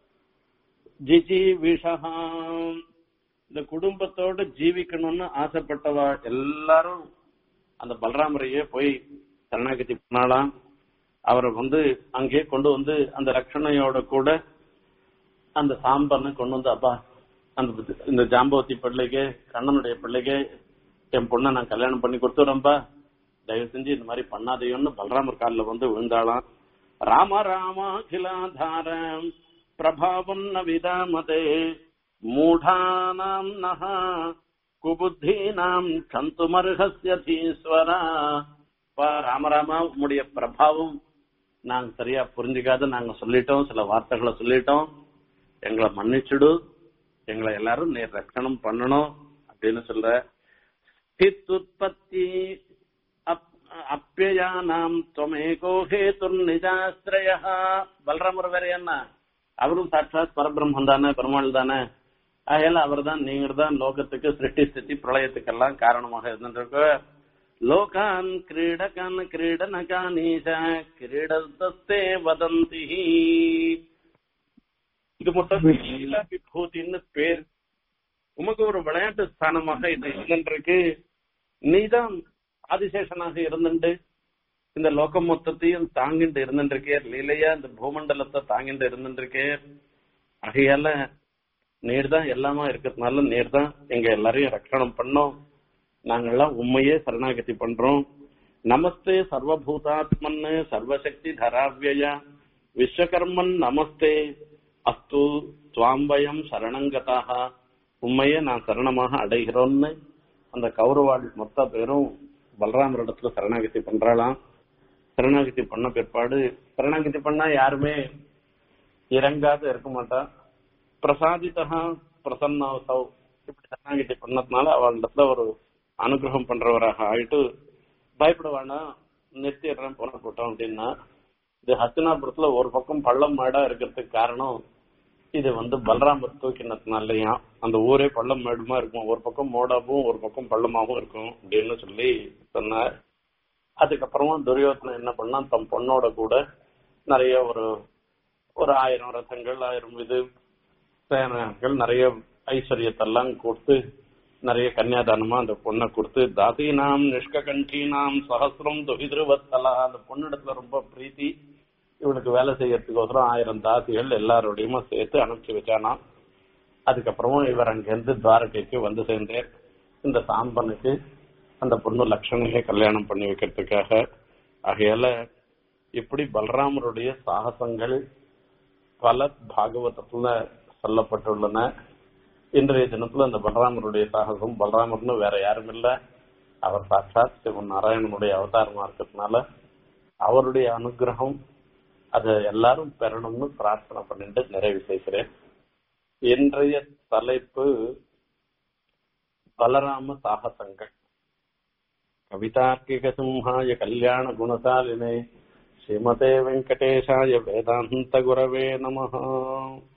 Speaker 1: ஜிஜி விஷஹா இந்த குடும்பத்தோட ஜீவிக்கணும்னு ஆசைப்பட்டவா எல்லாரும் அந்த பலராமரையே போய் சரணாகதி பண்ணாலாம் அவரை வந்து அங்கேயே கொண்டு வந்து அந்த ரட்சணையோட கூட அந்த சாம்பர்னு கொண்டு வந்து அப்பா அந்த இந்த ஜாம்பவதி பிள்ளைக்கு கண்ணனுடைய பிள்ளைக்கு என் பொண்ணை நான் கல்யாணம் பண்ணி கொடுத்துறேன்பா தயவு செஞ்சு இந்த மாதிரி பண்ணாதையோன்னு பலராமர் காலில் வந்து விழுந்தாளாம் ராம ராமாகிலாதாரம் பிரபாவம் ந விதாமதே மூடானாம் நஹ குபுத்தீனாம் கந்துமர்ஹஸ்யதீஸ்வரா பா ராமராமா உம்முடைய பிரபாவம் நாங்க சரியா புரிஞ்சுக்காத நாங்க சொல்லிட்டோம் சில வார்த்தைகளை சொல்லிட்டோம் எங்களை மன்னிச்சுடு எங்களை எல்லாரும் நீ ரட்சணம் பண்ணணும் அப்படின்னு சொல்ற ஸ்தித்துற்பத்தி அப்பியானாம் துவமேகோ ஹேதுர் நிஜாஸ்திரய பலராமர் வேற என்ன அவரும் சாட்சாத் பரபிரம்மன் தானே பெருமாள் தானே ஆகையால அவர் தான் நீங்க தான் லோகத்துக்கு சிருஷ்டி ஸ்திதி பிரளயத்துக்கெல்லாம் காரணமாக இருந்திருக்கு லோகான் கிரீடகான் கிரீடனகானீச கிரீடத்தே வதந்தி இது மட்டும் லீலா விபூதின்னு பேர் உமக்கு ஒரு விளையாட்டு ஸ்தானமாக இது இருந்திருக்கு நீதான் ஆதிசேஷனாக இருந்துட்டு இந்த லோகம் மொத்தத்தையும் தாங்கிட்டு இருந்துருக்கே லீலையா இந்த பூமண்டலத்தை தாங்கிட்டு இருந்துருக்கே ஆகையால நீர் தான் எல்லாமா இருக்கிறதுனால நீர் தான் எங்க எல்லாரையும் ரட்சணம் பண்ணோம் நாங்கெல்லாம் உண்மையே சரணாகதி பண்றோம் நமஸ்தே சர்வபூதாத்மன் சர்வசக்தி தராவிய விஸ்வகர்மன் நமஸ்தே அஸ்து துவாம்பயம் சரணங்கதாக உண்மையே நான் சரணமாக அடைகிறோம்னு அந்த கௌரவாள் மொத்த பேரும் பலராமர் இடத்துல சரணாகதி பண்றாளாம் சரணாகதி பண்ண பிற்பாடு சரணாகதி பண்ணா யாருமே இறங்காத இருக்க மாட்டா பிரசாதிதா பிரசன்னாவசௌ இப்படி சரணாகதி பண்ணதுனால அவளிடத்துல ஒரு அனுகிரகம் பண்றவராக ஆயிட்டு பயப்பட வேணாம் நிறுத்திடுறேன் போன போட்டோம் அப்படின்னா இது ஹஸ்தினாபுரத்துல ஒரு பக்கம் பள்ளம் மேடா இருக்கிறதுக்கு காரணம் இது வந்து பலராமர் தூக்கினதுனாலயா அந்த ஊரே பள்ளம் மேடுமா இருக்கும் ஒரு பக்கம் மோடாவும் ஒரு பக்கம் பள்ளமாவும் இருக்கும் அப்படின்னு சொல்லி சொன்னார் அதுக்கப்புறமா துரியோதனன் என்ன பண்ணா தம் பொண்ணோட கூட நிறைய ஒரு ஒரு ஆயிரம் ரதங்கள் ஆயிரம் இது சேனங்கள் நிறைய ஐஸ்வர்யத்தெல்லாம் கொடுத்து நிறைய கன்னியாதானமா அந்த பொண்ணை கொடுத்து தாசீனாம் நிஷ்ககண்டீனாம் சஹசிரம் துகிதிருவத்தலா அந்த பொண்ணிடத்துல ரொம்ப பிரீத்தி இவனுக்கு வேலை செய்யறதுக்கோசரம் ஆயிரம் தாசிகள் எல்லாரோடையுமா சேர்த்து அனுப்பிச்சு வச்சானாம் அதுக்கப்புறமா இவர் அங்கிருந்து துவாரகைக்கு வந்து சேர்ந்தார் இந்த சாம்பனுக்கு அந்த பொண்ணு லட்சணையை கல்யாணம் பண்ணி வைக்கிறதுக்காக ஆகையால இப்படி பலராமருடைய சாகசங்கள் பல பாகவதத்துல சொல்லப்பட்டுள்ளன இன்றைய தினத்துல அந்த பலராமருடைய சாகசம் பலராமர்னு வேற யாரும் இல்ல அவர் சாட்சாத் சிவன் நாராயணனுடைய அவதாரமா இருக்கிறதுனால அவருடைய அனுகிரகம் அதை எல்லாரும் பெறணும்னு பிரார்த்தனை பண்ணிட்டு நிறைவு செய்கிறேன் இன்றைய தலைப்பு பலராம சாகசங்கள் கவிதார்க்கிக சிம்ஹாய கல்யாண குணசாலினே ஸ்ரீமதே வெங்கடேஷாய வேதாந்த குரவே நமஹ